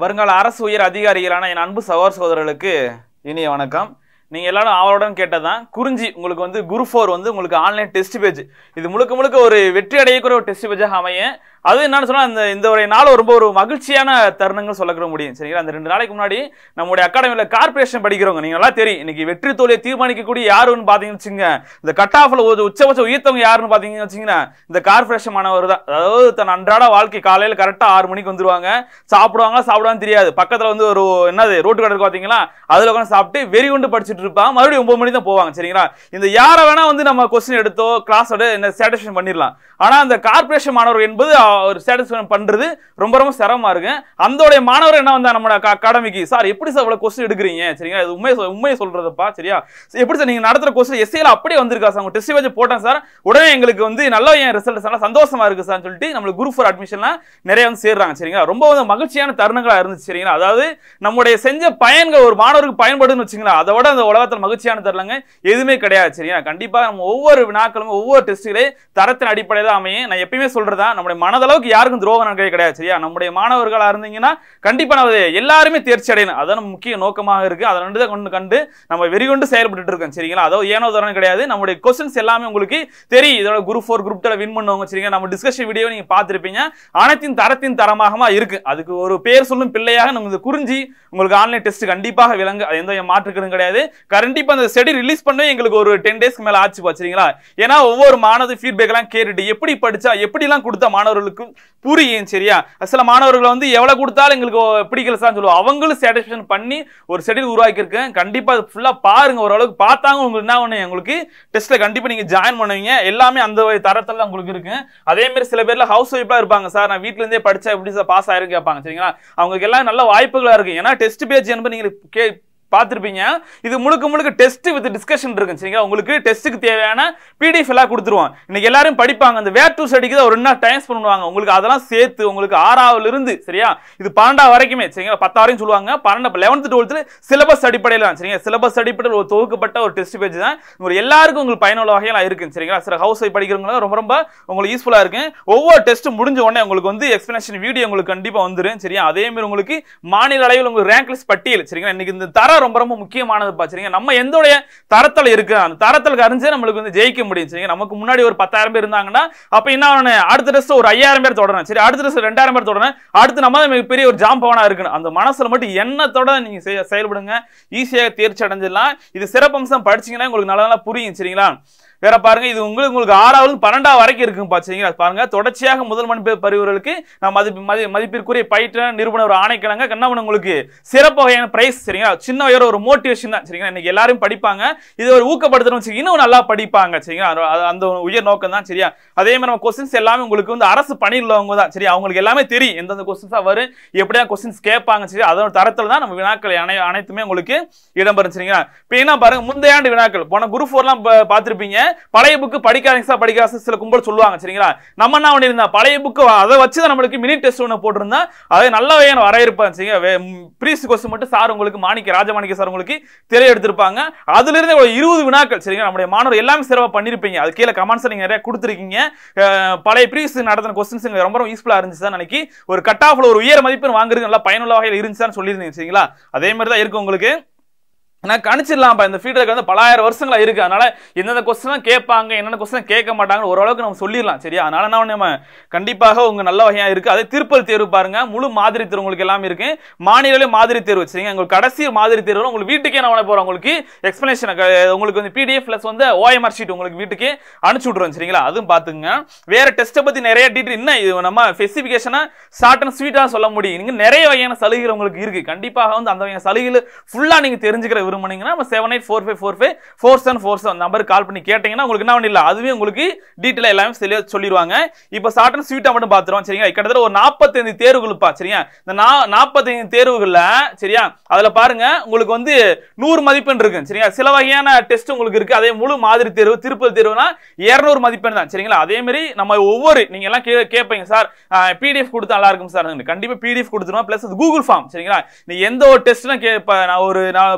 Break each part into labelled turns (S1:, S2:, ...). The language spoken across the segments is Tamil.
S1: வருங்கால அரசு உயர் அதிகாரிகளான என் அன்பு சகோதர சகோதரர்களுக்கு இனிய வணக்கம் நீங்க எல்லாரும் ஆவலுடன் கேட்டதான் குறிஞ்சி உங்களுக்கு வந்து குரு ஃபோர் வந்து உங்களுக்கு ஆன்லைன் டெஸ்ட் பேஜ் இது முழுக்க முழுக்க ஒரு வெற்றி அடையக்கூடிய ஒரு டெஸ்ட் பேஜாக அமையும் அது என்னன்னு சொன்னா அந்த இந்த ஒரு நாள் ரொம்ப ஒரு மகிழ்ச்சியான தருணங்கள் சொல்லக்கூட முடியும் சரிங்களா அந்த ரெண்டு நாளைக்கு முன்னாடி நம்முடைய அகாடமியில் கார்பரேஷன் படிக்கிறவங்க நீங்க நல்லா தெரியும் இன்னைக்கு வெற்றி தோல்வியை தீர்மானிக்கக்கூடிய யாருன்னு பாத்தீங்கன்னு வச்சுங்க இந்த கட் ஆஃப்ல உச்சபட்ச உயர்த்தவங்க யாருன்னு பாத்தீங்கன்னு வச்சுங்கன்னா இந்த கார்பரேஷன் மாணவர் தான் அதாவது தன் அன்றாட வாழ்க்கை காலையில கரெக்டா ஆறு மணிக்கு வந்துருவாங்க சாப்பிடுவாங்க சாப்பிடுவான்னு தெரியாது பக்கத்துல வந்து ஒரு என்னது ரோட்டு கடை இருக்கு பாத்தீங்களா அதுல உட்காந்து சாப்பிட்டு வெறி கொண்டு படிச்சுட்டு இருப்பாங்க மறுபடியும் ஒன்பது மணி தான் போவாங்க சரிங்களா இந்த யாரை வேணா வந்து நம்ம கொஸ்டின் எடுத்தோ கிளாஸோட என்ன சாட்டிஸ்ஃபை பண்ணிடலாம் ஆனா அந்த கார்பரேஷன் மாணவர் என்பது ஒரு சாட்டிஸ்ஃபை பண்றது ரொம்ப ரொம்ப சிரமமா இருக்கு அந்தோடைய மாணவர் என்ன வந்தா நம்ம அகாடமிக்கு சார் எப்படி சார் இவ்வளவு கொஸ்டின் எடுக்கிறீங்க சரிங்களா இது உண்மையை சொ- உண்மையை சொல்றதுப்பா சரியா எப்படி சார் நீங்க நடத்துற கொஸ்டின் எஸ்ஏல அப்படியே வந்திருக்கா சார் உங்க டெஸ்ட் வச்சு போட்டேன் சார் உடனே எங்களுக்கு வந்து நல்ல என் ரிசல்ட் சார் சந்தோஷமா இருக்கு சார் சொல்லிட்டு நம்மளுக்கு குரூப் ஃபார் அட்மிஷன்லாம் நிறைய வந்து சேர்றாங்க சரிங்களா ரொம்ப வந்து மகிழ்ச்சியான தருணங்களா இருந்துச்சு சரிங்களா அதாவது நம்முடைய செஞ்ச பயன்கள் ஒரு மாணவருக்கு பயன்படுதுன்னு வச்சுங்களா அதை விட அந்த உலகத்தில் மகிழ்ச்சியான தருணங்க எதுவுமே கிடையாது சரியா கண்டிப்பா நம்ம ஒவ்வொரு வினாக்களும் ஒவ்வொரு டெஸ்ட்டுகளே தரத்தின் அடிப்படையில் தான் அமையும் நான் எப்பயுமே சொல்றதா நம்முடைய மனதளவுக்கு யாருக்கும் துரோகம் நடக்கவே கிடையாது சரியா நம்முடைய மாணவர்களா இருந்தீங்கன்னா கண்டிப்பா நம்ம எல்லாருமே தேர்ச்சி அடையணும் அதான் நம்ம முக்கிய நோக்கமாக இருக்கு அதை ரெண்டு தான் கொண்டு கண்டு நம்ம வெறிகொண்டு செயல்பட்டு இருக்கோம் சரிங்களா அதாவது ஏனோ தரம் கிடையாது நம்முடைய கொஸ்டின்ஸ் எல்லாமே உங்களுக்கு தெரியும் இதோட குரூப் ஃபோர் குரூப் டூல வின் பண்ணுவாங்க சரிங்களா நம்ம டிஸ்கஷன் வீடியோ நீங்க பார்த்திருப்பீங்க அனைத்தின் தரத்தின் தரமாகமா இருக்கு அதுக்கு ஒரு பேர் சொல்லும் பிள்ளையாக நம்ம இந்த குறிஞ்சி உங்களுக்கு ஆன்லைன் டெஸ்ட் கண்டிப்பாக விளங்கு அது எந்த மாற்றுக்கிறதும் கிடையாது கண்டிப்பா அந்த ஸ்டடி ரிலீஸ் பண்ணவே எங்களுக்கு ஒரு டென் டேஸ்க்கு மேல ஆச்சு சரிங்களா ஏன்னா ஒவ்வொரு மாணவர் ஃபீட்பேக் எல்லாம் கேட்டுட்டு எப்படி படிச்சா எப்படி எல்லாம் கொடுத்தா மாணவர்களுக்கு புரியும் சரியா சில மாணவர்கள் வந்து எவ்வளவு கொடுத்தாலும் எங்களுக்கு பிடிக்கல சார் சொல்லுவோம் அவங்களும் சாட்டிஸ்ஃபேக்ஷன் பண்ணி ஒரு ஷெடியூல் உருவாக்கியிருக்கேன் கண்டிப்பா அது ஃபுல்லா பாருங்க ஓரளவுக்கு பார்த்தாங்க உங்களுக்கு என்ன ஒண்ணு உங்களுக்கு டெஸ்ட்ல கண்டிப்பா நீங்க ஜாயின் பண்ணுவீங்க எல்லாமே அந்த ஒரு தரத்துல தான் உங்களுக்கு இருக்கு அதே மாதிரி சில பேர்ல ஹவுஸ் ஒய்ஃபா இருப்பாங்க சார் நான் வீட்ல இருந்தே படிச்சா எப்படி சார் பாஸ் ஆயிரும் கேட்பாங்க சரிங்களா அவங்களுக்கு எல்லாம் நல்ல வாய்ப்புகளா இருக்கு ஏன்னா டெஸ்ட் பேஜ் என்பது நீங்க கே பார்த்துருப்பீங்க இது முழுக்க முழுக்க டெஸ்ட் வித் டிஸ்கஷன் இருக்கு சரிங்களா உங்களுக்கு டெஸ்ட்டுக்கு தேவையான பிடிஎஃப் எல்லாம் கொடுத்துருவோம் இன்னைக்கு எல்லாரும் படிப்பாங்க அந்த வேர் டூ ஸ்டடிக்கு தான் ஒரு ரெண்டு நாள் டைம் பண்ணுவாங்க உங்களுக்கு அதெல்லாம் சேர்த்து உங்களுக்கு ஆறாவதுல இருந்து சரியா இது பன்னெண்டாவது வரைக்குமே சரிங்களா பத்தாவரையும் சொல்லுவாங்க பன்னெண்டு லெவன்த் டுவெல்த்து சிலபஸ் அடிப்படையில் தான் சரிங்களா சிலபஸ் அடிப்படையில் ஒரு தொகுக்கப்பட்ட ஒரு டெஸ்ட் பேஜ் தான் ஒரு எல்லாருக்கும் உங்களுக்கு பயனுள்ள வகையில் இருக்கு சரிங்களா சில ஹவுஸ் ஒய்ஃப் படிக்கிறவங்க ரொம்ப ரொம்ப உங்களுக்கு யூஸ்ஃபுல்லா இருக்கு ஒவ்வொரு டெஸ்ட் முடிஞ்ச உடனே உங்களுக்கு வந்து எக்ஸ்பிளேஷன் வீடியோ உங்களுக்கு கண்டிப்பா வந்துரும் சரியா அதே மாதிரி உங்களுக்கு மாநில அளவில் உங்களுக்கு ரேங்க் லிஸ்ட் பட்டியல் சரிங்களா இன்னைக்கு இந்த தரம் ரொம்ப ரொம்ப முக்கியமானது சரிங்க நம்ம எந்தோடைய தரத்தில் இருக்கு அந்த தரத்தில் அறிஞ்சே நம்மளுக்கு வந்து ஜெயிக்க முடியும் சரிங்க நமக்கு முன்னாடி ஒரு பத்தாயிரம் பேர் இருந்தாங்கன்னா அப்ப என்ன ஆகணும்? அடுத்த டெஸ்ட் ஒரு ஐயாயிரம் பேர் தொடரணும் சரி அடுத்த டெஸ்ட் ரெண்டாயிரம் பேர் தொடரணும் அடுத்து நம்ம தான் மிகப்பெரிய ஒரு ஜாம்பவனா இருக்கணும் அந்த மனசுல மட்டும் எண்ணத்தோட நீங்க செய- செயல்படுங்க ஈஸியாக தேர்ச்சி அடைஞ்சிடலாம் இது சிறப்பம்சம் படிச்சீங்கன்னா உங்களுக்கு நல்லா நல்லா புரியும் சரிங்களா வேற பாருங்க இது உங்களுக்கு உங்களுக்கு ஆறாவது பன்னெண்டாவது வரைக்கும் இருக்கும் பாத்தீங்களா பாருங்க தொடர்ச்சியாக முதல் மதிப்பு பருவர்களுக்கு நான் மதிப்பு மதி- மதிப்பிற்குரிய பயிற்ற நிறுவனர் ஆணைக்கிழங்க கண்ணவன் உங்களுக்கு சிறப்பு வகையான பிரைஸ் சரிங்களா சின்ன வகையான ஒரு மோட்டிவேஷன் தான் சரிங்களா இன்னைக்கு எல்லாரும் படிப்பாங்க இது ஒரு ஊக்கப்படுத்தணும் வச்சு இன்னும் நல்லா படிப்பாங்க சரிங்களா அது- அது- அந்த ஒரு உயர் நோக்கம் தான் சரியா அதே மாதிரி நம்ம கொஸ்டின்ஸ் எல்லாமே உங்களுக்கு வந்து அரசு பணியில் உள்ளவங்க தான் சரி அவங்களுக்கு எல்லாமே தெரியும் எந்தெந்த கொஸ்டின்ஸா வரும் எப்படியா கொஸ்டின்ஸ் கேட்பாங்க சரி அதோட தரத்துல தான் நம்ம வினாக்கள் அனை அனைத்துமே உங்களுக்கு இடம்பெறும் சரிங்களா இப்போ என்ன பாருங்க முந்தைய ஆண்டு வினாக்கள் போன குரூப் ஃபோர்லாம் பார்த்திருப்பீங்க பழைய புக்கு படிக்காதீங்க படிக்காத சில கும்பல் சொல்லுவாங்க சரிங்களா நம்ம என்ன பண்ணியிருந்தா பழைய புக்கு அதை வச்சு தான் நம்மளுக்கு மினி டெஸ்ட் ஒன்று போட்டிருந்தா அதை நல்ல வகையான வரையிருப்பாங்க சரிங்க ப்ரீஸ் கொஸ்டின் மட்டும் சார் உங்களுக்கு மாணிக்க ராஜமாணிக்க சார் உங்களுக்கு தெரிய எடுத்திருப்பாங்க அதுல இருந்து ஒரு இருபது வினாக்கள் சரிங்களா நம்முடைய மாணவர் எல்லாமே சிறப்பாக பண்ணியிருப்பீங்க அது கீழே கமெண்ட்ஸ் நீங்க நிறைய கொடுத்துருக்கீங்க அஹ், பழைய ப்ரீஸ் நடத்தின கொஸ்டின்ஸ் ரொம்ப ரொம்ப யூஸ்ஃபுல்லா இருந்துச்சு தான் நினைக்கி ஒரு கட் ஆஃப்ல ஒரு உயர் மதிப்பெண் வாங்குறது நல்லா பயனுள்ள வகையில் இருந்துச்சான்னு சொல்லியிருந்தீங்க சரிங்களா அதே மாதிரி தான் இருக்கு உங்களுக்கு நான் கணிச்சிடலாம்ப்பா இந்த ஃபீட்பேக் வந்து பலாயிரம் வருஷங்களா இருக்கு அதனால எந்தெந்த கொஸ்டின் கேட்பாங்க என்னென்ன கொஸ்டின் கேட்க மாட்டாங்க ஓரளவுக்கு நம்ம சொல்லிடலாம் சரியா அதனால நான் நம்ம கண்டிப்பாக உங்க நல்ல வகையா இருக்கு அதே திருப்பல் தேர்வு பாருங்க முழு மாதிரி தேர்வு உங்களுக்கு எல்லாமே இருக்கு மாநில மாதிரி தேர்வு சரிங்க உங்களுக்கு கடைசி மாதிரி தேர்வு உங்களுக்கு வீட்டுக்கே நான் போறேன் உங்களுக்கு எக்ஸ்பிளேஷன் உங்களுக்கு வந்து பிடிஎஃப் பிளஸ் வந்து ஓஎம்ஆர் ஷீட் உங்களுக்கு வீட்டுக்கு அனுப்பிச்சு விட்ருவோம் சரிங்களா அதுவும் பாத்துங்க வேற டெஸ்ட்டை பத்தி நிறைய டீட்டெயில் என்ன இது நம்ம ஸ்பெசிஃபிகேஷனா ஷார்ட் அண்ட் ஸ்வீட்டா சொல்ல முடியும் நீங்க நிறைய வகையான சலுகைகள் உங்களுக்கு இருக்கு கண்டிப்பாக வந்து அந்த வகையான சலுகைகள் ஃபுல்லா நீங்க தெரிஞ்சுக்கிற விரும்புனீங்கன்னா நம்ம seven eight four five four five four seven four seven நம்பருக்கு கால் பண்ணி கேட்டீங்கன்னா உங்களுக்கு என்ன இல்லை அதுவே உங்களுக்கு டீட்டெயில் எல்லாமே தெளிவா சொல்லிடுவாங்க இப்போ ஷார்ட் அண்ட் ஸ்வீட்டா மட்டும் பார்த்துருவோம் சரிங்களா கிட்டத்தட்ட ஒரு நாற்பத்தைந்து தேர்வுகள்ப்பா சரியா இந்த நா நாற்பத்தைந்து தேர்வுகள்ல சரியா அதுல பாருங்க உங்களுக்கு வந்து நூறு மதிப்பெண் இருக்கு சரியா சில வகையான டெஸ்ட் உங்களுக்கு இருக்கு அதே முழு மாதிரி தேர்வு திருப்பதி தேர்வுனா இருநூறு மதிப்பெண் தான் சரிங்களா அதே மாதிரி நம்ம ஒவ்வொரு நீங்க எல்லாம் கே கேட்பீங்க சார் பிடிஎஃப் கொடுத்தா நல்லா இருக்கும் சார் கண்டிப்பா பிடிஎஃப் கொடுத்துருவோம் பிளஸ் கூகுள் ஃபார்ம் சரிங்களா நீ எந்த ஒரு டெஸ்ட்னா கேட்ப நான் ஒரு நான் பெருமையா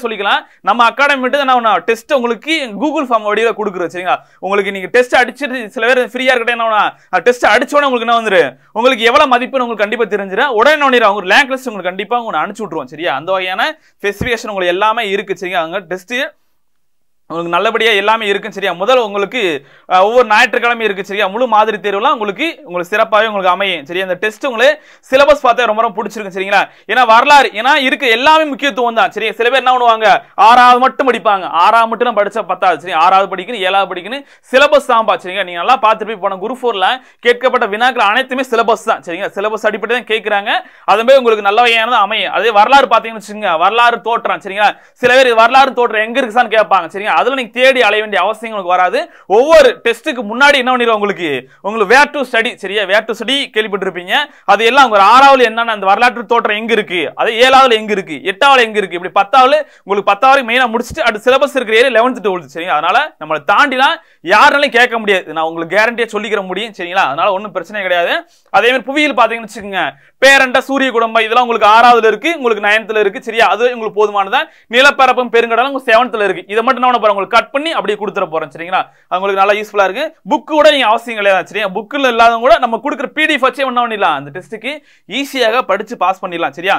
S1: சொல்லிக்கலாம் நம்ம அகாடமி மட்டும் தான் நான் டெஸ்ட் உங்களுக்கு கூகுள் ஃபார்ம் வடிவில் கொடுக்குறோம் சரிங்களா உங்களுக்கு நீங்க டெஸ்ட் அடிச்சுட்டு சில பேர் ஃப்ரீயா இருக்கட்டும் என்ன டெஸ்ட் அடிச்சோட உங்களுக்கு என்ன வந்துரு உங்களுக்கு எவ்வளவு மதிப்புன்னு உங்களுக்கு கண்டிப்பா தெரிஞ்சிடும் உடனே உடனே அவங்க ரேங்க் லிஸ்ட் உங்களுக்கு கண்டிப்பா உங்களுக்கு அனுப்பிச்சு விட்ருவோம் சரியா அந்த வகையான ஸ்பெசிஃபிகேஷன் உங்களுக்கு எல்லாமே இருக்கு சரியா அங்க டெஸ்ட் உங்களுக்கு நல்லபடியா எல்லாமே இருக்கும் சரியா முதல்ல உங்களுக்கு அஹ், ஒவ்வொரு ஞாயிற்றுக்கிழமை இருக்கு சரியா முழு மாதிரி தேர்வுலாம் உங்களுக்கு உங்களுக்கு சிறப்பாகவே உங்களுக்கு அமையும் சரியா இந்த டெஸ்ட் உங்களுக்கு சிலபஸ் பார்த்தா ரொம்ப ரொம்ப பிடிச்சிருக்கு சரிங்களா ஏன்னா வரலாறு ஏன்னா இருக்கு எல்லாமே முக்கியத்துவம் தான் சரியா சில பேர் என்ன பண்ணுவாங்க ஆறாவது மட்டும் படிப்பாங்க ஆறாவது மட்டும் தான் படிச்சா பத்தாது சரி ஆறாவது படிக்கணும் ஏழாவது படிக்கணும் சிலபஸ் தான் பா சரிங்களா நீங்க நல்லா பார்த்துட்டு போய் போன குரு ஃபோர்ல கேட்கப்பட்ட வினாக்கள் அனைத்துமே சிலபஸ் தான் சரிங்களா சிலபஸ் அடிப்படை தான் கேட்கறாங்க அதுமே உங்களுக்கு நல்ல வகையானது அமையும் அதே வரலாறு பார்த்தீங்கன்னு வச்சுக்கோங்க வரலாறு தோற்றம் சரிங்களா சில பேர் இது வரலாறு தோற்றம் எங்க இருக்குசான்னு கேட்பாங்க சரிங்களா அதுல நீங்க தேடி அலைய வேண்டிய அவசியம் உங்களுக்கு வராது ஒவ்வொரு டெஸ்ட்டுக்கு முன்னாடி என்ன பண்ணிடுவோம் உங்களுக்கு உங்களுக்கு வேர் டு ஸ்டடி சரியா வேர் டு ஸ்டடி கேள்விப்பட்டிருப்பீங்க அது எல்லாம் ஒரு ஆறாவது என்னன்னா அந்த வரலாற்று தோற்றம் எங்க இருக்கு அது ஏழாவது எங்க இருக்கு எட்டாவது எங்க இருக்கு இப்படி பத்தாவது உங்களுக்கு பத்தாவது மெயினா முடிச்சுட்டு அடுத்து சிலபஸ் இருக்கிற ஏரியா லெவன்த் டுவெல்த் சரிங்களா அதனால நம்மளை தாண்டிலாம் யாருனாலும் கேட்க முடியாது நான் உங்களுக்கு கேரண்டியா சொல்லிக்கிற முடியும் சரிங்களா அதனால ஒன்றும் பிரச்சனை கிடையாது அதே மாதிரி புவியியல் பாத்தீங்கன்னு வச்சுக்கோங்க பேரண்ட சூரிய குடும்பம் இதெல்லாம் உங்களுக்கு ஆறாவதுல இருக்கு உங்களுக்கு நயன்த்துல இருக்கு சரியா அது உங்களுக்கு போதுமானதா நிலப்பரப்பும் பெருங்கடலும் உங்களுக்கு செவன்த்ல இருக்கு இதை மட்டும் நான் போறேன் உங்களுக்கு கட் பண்ணி அப்படியே கொடுத்துட போறேன் சரிங்களா அது உங்களுக்கு நல்லா யூஸ்ஃபுல்லா இருக்கு புக்கு கூட நீங்க அவசியம் கிடையாது சரியா புக்கில் இல்லாதவங்க கூட நம்ம கொடுக்குற பிடிஎஃப் வச்சே என்ன பண்ணிடலாம் அந்த டெஸ்ட்டுக்கு ஈஸியாக படிச்சு பாஸ் பண்ணிடலாம் சரியா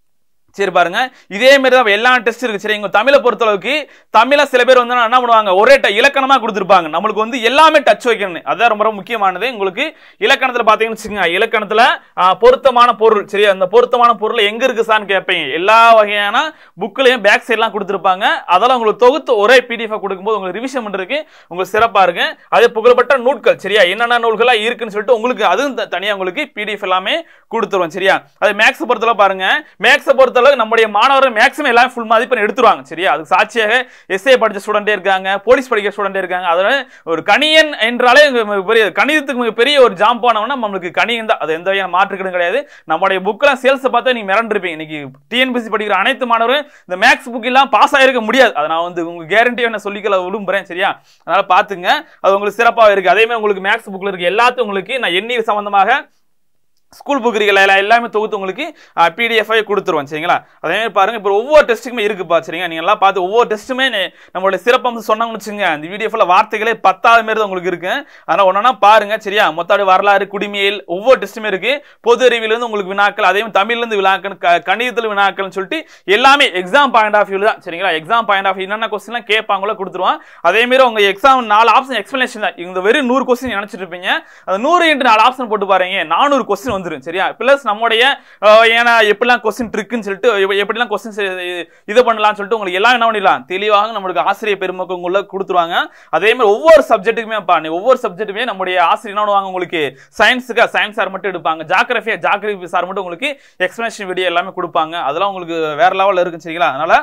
S1: சரி பாருங்க இதே மாதிரி தான் எல்லா டெஸ்ட் இருக்கு சரி இங்க தமிழை பொறுத்தளவுக்கு தமிழ சில பேர் வந்து என்ன பண்ணுவாங்க ஒரே ட- இலக்கணமா கொடுத்துருப்பாங்க நம்மளுக்கு வந்து எல்லாமே டச் வைக்கணும் அதான் ரொம்ப ரொம்ப முக்கியமானது உங்களுக்கு இலக்கணத்துல பாத்தீங்கன்னு வச்சுக்கோங்க இலக்கணத்துல ஆ, பொருத்தமான பொருள் சரி அந்த பொருத்தமான பொருள் எங்க இருக்கு சார்னு கேட்பீங்க எல்லா வகையான புக்லயும் பேக் சைட்லாம் கொடுத்துருப்பாங்க அதெல்லாம் உங்களுக்கு தொகுத்து ஒரே பிடிஎஃப் கொடுக்கும்போது உங்களுக்கு ரிவிஷன் பண்றதுக்கு உங்களுக்கு சிறப்பா இருக்கு அதே புகழ்பெற்ற நூட்கள் சரியா என்னென்ன நூல்களா இருக்குன்னு சொல்லிட்டு உங்களுக்கு அதுவும் த- தனியா உங்களுக்கு பிடிஎஃப் எல்லாமே கொடுத்துருவோம் சரியா அது மேக்ஸ் பொறுத்தளவு பாருங்க மேக்ஸை பொறுத்தளவு நம்முடைய மாணவர்கள் மேக்ஸிமம் எல்லாமே ஃபுல் மதிப்பெண் எடுத்துருவாங்க சரியா அதுக்கு சாட்சியாக எஸ்ஏ படிச்ச ஸ்டூடெண்டே இருக்காங்க போலீஸ் படிக்கிற ஸ்டூடெண்டே இருக்காங்க அதனால ஒரு கணியன் என்றாலே இங்க மிக பெரிய கணிதத்துக்கு மிக பெரிய ஒரு ஜாம்பானவனா நம்மளுக்கு கணியன் தான் அது எந்த வகையான மாற்றுக்கிடும் கிடையாது நம்மளுடைய புக்கெல்லாம் சேல்ஸ் பார்த்தா நீங்க மிரண்டிருப்பீங்க இன்னைக்கு டிஎன்பிசி படிக்கிற அனைத்து மாணவரும் இந்த மேக்ஸ் புக் எல்லாம் பாஸ் ஆயிருக்க முடியாது அதை நான் வந்து உங்க கேரண்டி என்ன சொல்லிக்கல விரும்புறேன் சரியா அதனால பாத்துங்க அது உங்களுக்கு சிறப்பாக இருக்கு அதே மாதிரி உங்களுக்கு மேக்ஸ் புக்ல இருக்கு எல்லாத்தையும் உங்களுக்கு நான் எண்ணியல் சம்பந்தமாக ஸ்கூல் புக் இருக்குல்ல எல்லாம் எல்லாமே தொகுத்து உங்களுக்கு பிடிஎஃப் கொடுத்துருவோம் சரிங்களா அதே மாதிரி பாருங்க இப்போ ஒவ்வொரு டெஸ்ட்டுக்குமே இருக்குப்பா சரிங்களா நீங்க எல்லாம் பார்த்து ஒவ்வொரு டெஸ்ட்டுமே நம்மளோட சிறப்பம்சம் சொன்னாங்கன்னு வச்சுங்க அந்த பிடிஎஃப்ல வார்த்தைகளே பத்தாவது மாரி தான் உங்களுக்கு இருக்கு அதனால ஒன்னா பாருங்க சரியா மொத்தம் வரலாறு குடிமையில் ஒவ்வொரு டெஸ்ட்டுமே இருக்கு பொது அறிவியல இருந்து உங்களுக்கு வினாக்கள் அதே மாதிரி தமிழ்ல இருந்து வினாக்கள் க- கணிதத்துல வினாக்கள்னு சொல்லிட்டு எல்லாமே எக்ஸாம் பாயிண்ட் ஆஃப் வியூ தான் சரிங்களா எக்ஸாம் பாயிண்ட் ஆஃப் என்னென்ன கொஸ்டின்லாம் கேட்பாங்களோ கொடுத்துருவான் அதே மாதிரி உங்க எக்ஸாம் நாலு ஆப்ஷன் எக்ஸ்பிளேஷன் தான் இந்த வெறும் நூறு கொஸ்டின் நினைச்சிட்டு இருப்பீங்க அது நூறு இன்ட்டு நாலு ஆப்ஷன் போட்டு பாருங்க நானூறு கொஸ்டின் வந்துரும் சரியா பிளஸ் நம்முடைய அஹ், ஏன்னா எப்படிலாம் கொஸ்டின் ட்ரிக்குன்னு சொல்லிட்டு எப்ப- எப்படிலாம் கொஸ்டின் இது பண்ணலாம்னு சொல்லிட்டு உங்களுக்கு எல்லாம் என்ன பண்ணிடலாம் தெளிவாக நம்மளுக்கு ஆசிரியர் பெருமக்கள் உள்ள கொடுத்துருவாங்க அதே மாதிரி ஒவ்வொரு சப்ஜெக்ட்டுக்குமே பா நீ ஒவ்வொரு சப்ஜெக்ட்டுமே நம்முடைய ஆசிரியர் என்ன பண்ணுவாங்க உங்களுக்கு சயின்ஸுக்கு சயின்ஸ் சார் மட்டும் எடுப்பாங்க ஜாகிரபியா ஜாகிரபி சார் மட்டும் உங்களுக்கு எக்ஸ்பிளேஷன் வீடியோ எல்லாமே கொடுப்பாங்க அதெல்லாம் உங்களுக்கு வேற லெவலில் இருக்கு சரிங்களா அதனால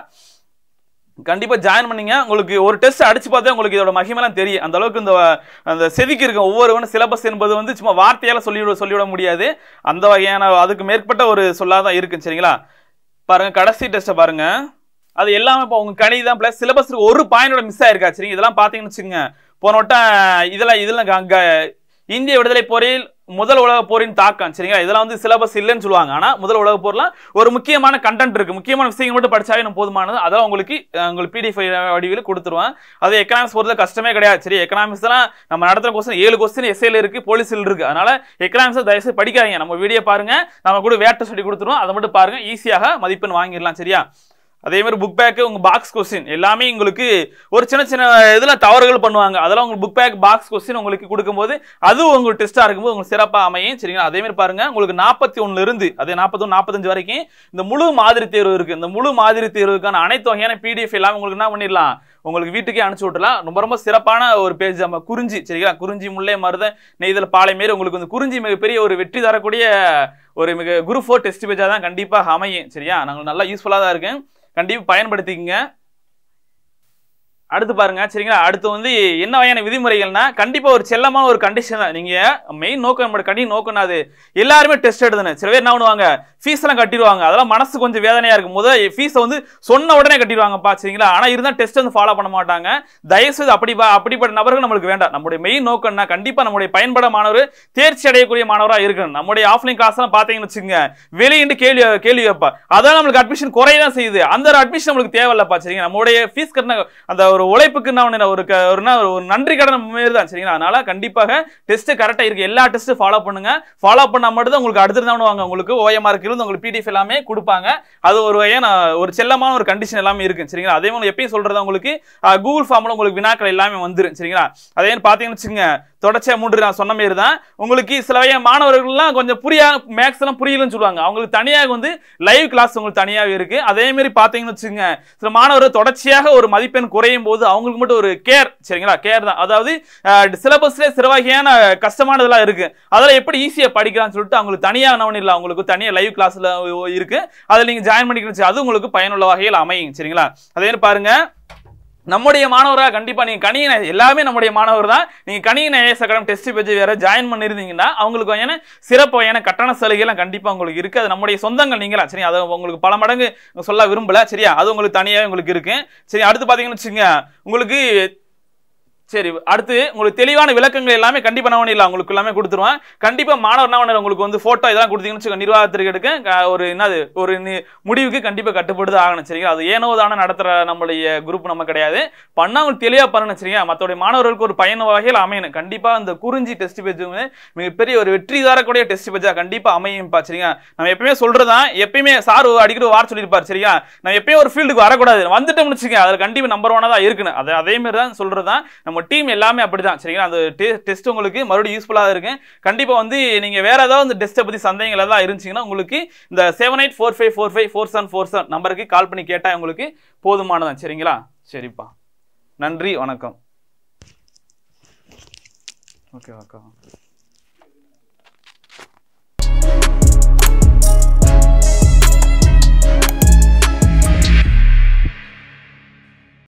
S1: கண்டிப்பா ஜாயின் பண்ணீங்க உங்களுக்கு ஒரு டெஸ்ட் அடிச்சு பார்த்தா உங்களுக்கு இதோட மகிமெல்லாம் தெரியும் அந்த அளவுக்கு இந்த அந்த செதுக்கி இருக்க ஒவ்வொருவனும் சிலபஸ் என்பது வந்து சும்மா வார்த்தையால சொல்லிவிட சொல்லிவிட முடியாது அந்த வகையான அதுக்கு மேற்பட்ட ஒரு சொல்லாதான் இருக்கு சரிங்களா பாருங்க கடைசி டெஸ்ட்டை பாருங்க அது எல்லாமே இப்போ உங்க கணிதம் பிளஸ் சிலபஸ் ஒரு பாயிண்டோட மிஸ் ஆயிருக்கா சரிங்க இதெல்லாம் பாத்தீங்கன்னு வச்சுக்கோங்க போன வட்டம் இதெல்லாம் இதெல்லாம் அங்க இந்திய விடுதலை போரில் முதல் உலக போரின் தாக்கம் சரிங்களா இதெல்லாம் வந்து சிலபஸ் இல்லைன்னு சொல்லுவாங்க ஆனா முதல் உலக போர்ல ஒரு முக்கியமான கண்டென்ட் இருக்கு முக்கியமான விஷயங்கள் மட்டும் படிச்சாவே நம்ம போதுமானது அதான் உங்களுக்கு அஹ், உங்களுக்கு பிடிஎஃப் வடிவில் கொடுத்துருவேன் அது எக்கனாமிக்ஸ் போறது கஷ்டமே கிடையாது சரி எக்கனாமிக்ஸ் எல்லாம் நம்ம நடத்துற கொஸ்டின் ஏழு கொஸ்டின் எஸ்ஏல இருக்கு போலீஸில் இருக்கு அதனால எக்கனாமிக்ஸ் தயவுசெய்து படிக்காதீங்க நம்ம வீடியோ பாருங்க நம்ம கூட வேட்டை சொல்லி கொடுத்துருவோம் அதை மட்டும் பாருங்க ஈஸியாக மதிப்பெண் வாங்கிடலாம் சரியா அதே மாதிரி புக் பேக் உங்க பாக்ஸ் கொஸ்டின் எல்லாமே உங்களுக்கு ஒரு சின்ன சின்ன இதுல தவறுகள் பண்ணுவாங்க அதெல்லாம் உங்களுக்கு புக் பேக் பாக்ஸ் கொஸ்டின் உங்களுக்கு கொடுக்கும்போது அது உங்களுக்கு டெஸ்டா இருக்கும்போது உங்களுக்கு சிறப்பா அமையும் சரிங்களா அதே மாதிரி பாருங்க உங்களுக்கு நாற்பத்தி ஒண்ணுல இருந்து அதே நாற்பத்தி நாற்பத்தஞ்சு வரைக்கும் இந்த முழு மாதிரி தேர்வு இருக்கு இந்த முழு மாதிரி தேர்வுக்கான அனைத்து வகையான பிடிஎஃப் எல்லாம் உங்களுக்கு என்ன பண்ணிடலாம் உங்களுக்கு வீட்டுக்கே அனுப்பிச்சு விட்டுலாம் ரொம்ப ரொம்ப சிறப்பான ஒரு பேஜ் நம்ம குறிஞ்சி சரிங்களா குறிஞ்சி முல்லை மருத நெய்தல் பாலை மாரி உங்களுக்கு வந்து குறிஞ்சி மிகப்பெரிய ஒரு வெற்றி தரக்கூடிய ஒரு மிக குரு ஃபோர் டெஸ்ட் பேஜா தான் கண்டிப்பாக அமையும் சரியா நாங்கள் நல்லா யூஸ்ஃபுல்லாக தான் இருக்கு கண்டிப்பா பயன்படுத்திக்கங்க அடுத்து பாருங்க சரிங்களா அடுத்து வந்து என்ன வகையான விதிமுறைகள்னா கண்டிப்பா ஒரு செல்லமான ஒரு கண்டிஷன் தான் நீங்க மெயின் நோக்கம் நம்மளோட கண்டி நோக்கம் அது எல்லாருமே டெஸ்ட் எழுதணும் சில பேர் என்ன பண்ணுவாங்க ஃபீஸ் எல்லாம் கட்டிடுவாங்க அதெல்லாம் மனசு கொஞ்சம் வேதனையா இருக்கும் முதல் ஃபீஸை வந்து சொன்ன உடனே கட்டிடுவாங்கப்பா சரிங்களா ஆனா இருந்தா டெஸ்ட் வந்து ஃபாலோ பண்ண மாட்டாங்க தயவுசெய்து அப்படி பா- அப்படிப்பட்ட நபர்கள் நம்மளுக்கு வேண்டாம் நம்முடைய மெயின் நோக்கம்னா கண்டிப்பா நம்முடைய பயன்பட மாணவர் தேர்ச்சி அடையக்கூடிய மாணவரா இருக்கணும் நம்முடைய ஆஃப்லைன் கிளாஸ் எல்லாம் பாத்தீங்கன்னு வச்சுங்க வெளியிட்டு கேள்வி கேள்வி வைப்பா அதான் நம்மளுக்கு அட்மிஷன் குறையதான் செய்யுது அந்த ஒரு அட்மிஷன் நம்மளுக்கு தேவையில்லப்பா சரிங்களா நம்முடைய ஃபீஸ் கட்டின அந்த ஒரு உழைப்புக்கு நான் ஒண்ணு ஒரு க- ஒரு நா- ஒரு நன்றி கடன் மாரி தான் சரிங்களா அதனால கண்டிப்பாக டெஸ்ட் கரெக்டா இருக்கு எல்லா டெஸ்ட்டும் ஃபாலோ பண்ணுங்க ஃபாலோ பண்ணா மட்டும் தான் உங்களுக்கு அடுத்து தான் வாங்க உங்களுக்கு ஓஎம்ஆர் இருந்து உங்களுக்கு பிடிஎஃப் எல்லாமே கொடுப்பாங்க அது ஒரு வகையான ஒரு செல்லமான ஒரு கண்டிஷன் எல்லாமே இருக்கு சரிங்களா அதே மாதிரி எப்பயும் சொல்றது உங்களுக்கு கூகுள் ஃபார்ம்ல உங்களுக்கு வினாக்கள் எல்லாமே வந்துரும் சரிங்களா அதே மாதிரி பாத்தீங்கன்னு வச்சுங்க தொடர்ச்சியா மூன்று நான் சொன்ன மாதிரி தான் உங்களுக்கு சில வகையான மாணவர்கள்லாம் கொஞ்சம் புரியா மேக்ஸ் எல்லாம் புரியலன்னு சொல்லுவாங்க அவங்களுக்கு தனியாக வந்து லைவ் கிளாஸ் உங்களுக்கு தனியாகவே இருக்கு அதே மாதிரி பாத்தீங்கன்னு வச்சுங்க சில மாணவர்கள் தொடர்ச்சியாக ஒரு மதிப்பெண் குறையும் போது அவங்களுக்கு மட்டும் ஒரு கேர் சரிங்களா கேர் தான் அதாவது சிலபஸ்ல சில வகையான கஷ்டமானதெல்லாம் இருக்கு அதெல்லாம் எப்படி ஈஸியா படிக்கலாம்னு சொல்லிட்டு அவங்களுக்கு தனியாக என்ன இல்லை அவங்களுக்கு தனியாக லைவ் கிளாஸ்ல இருக்கு அதில் நீங்க ஜாயின் பண்ணிக்கணும் அது உங்களுக்கு பயனுள்ள வகையில் அமையும் சரிங்களா அதே மாதிரி பாருங்க நம்முடைய மாணவரா கண்டிப்பா நீங்க கணின எல்லாமே நம்முடைய மாணவர் தான் நீங்க கணின ஏஎஸ் அகாடம் டெஸ்ட் பேஜ் வேற ஜாயின் பண்ணிருந்தீங்கன்னா அவங்களுக்கு வகையான சிறப்பு வகையான கட்டண சலுகை எல்லாம் கண்டிப்பா உங்களுக்கு இருக்கு அது நம்முடைய சொந்தங்கள் நீங்களா சரி அது உங்களுக்கு பல மடங்கு சொல்ல விரும்பல சரியா அது உங்களுக்கு தனியாவே உங்களுக்கு இருக்கு சரி அடுத்து பாத்தீங்கன்னு வச்சுங்க உங்களுக்கு சரி அடுத்து உங்களுக்கு தெளிவான விளக்கங்கள் எல்லாமே கண்டிப்பா நான் இல்லை உங்களுக்கு எல்லாமே கொடுத்துருவேன் கண்டிப்பா மாணவர் என்ன பண்ணாரு, உங்களுக்கு வந்து போட்டோ இதெல்லாம் கொடுத்தீங்கன்னு வச்சுக்கோங்க, நிர்வாகத்திற்கு எடுக்க க- ஒரு என்னது ஒரு நி- முடிவுக்கு கண்டிப்பா கட்டுப்படுது ஆகணும் சரிங்களா அது ஏனோ தானே நடத்துற நம்மளுடைய குரூப் நம்ம கிடையாது பண்ணா உங்களுக்கு தெளிவா பண்ணணும் சரிங்களா மற்றபடி மாணவர்களுக்கு ஒரு பயன் வகையில் அமையணும் கண்டிப்பா இந்த குறிஞ்சி டெஸ்ட் பேஜ் மிகப்பெரிய ஒரு வெற்றி தரக்கூடிய டெஸ்ட் பேஜா கண்டிப்பா அமையும்பா சரிங்களா நம்ம எப்பயுமே சொல்றதான் எப்பயுமே சார் அடிக்கடி வார சொல்லியிருப்பார் சரியா நம்ம எப்பயும் ஒரு ஃபீல்டுக்கு வரக்கூடாது வந்துட்டோம்னு வச்சுக்கோங்க அதுல கண்டிப்பா நம்பர் ஒன்னா தான் இருக்கணும் அது அதே மாதிரி தான் சொல்றதுதான் நம்ம டீம் எல்லாமே அப்படிதான் சரிங்களா அந்த டெஸ்ட் உங்களுக்கு மறுபடியும் யூஸ்ஃபுல்லாக இருக்கு கண்டிப்பா வந்து நீங்க வேற ஏதாவது இந்த டெஸ்ட்டை பத்தி சந்தேகங்கள் ஏதாவது இருந்துச்சுங்கன்னா உங்களுக்கு இந்த seven eight four five four five four seven four seven நம்பருக்கு கால் பண்ணி கேட்டா உங்களுக்கு போதுமானதான் சரிங்களா சரிப்பா நன்றி வணக்கம் ஓகே வணக்கம்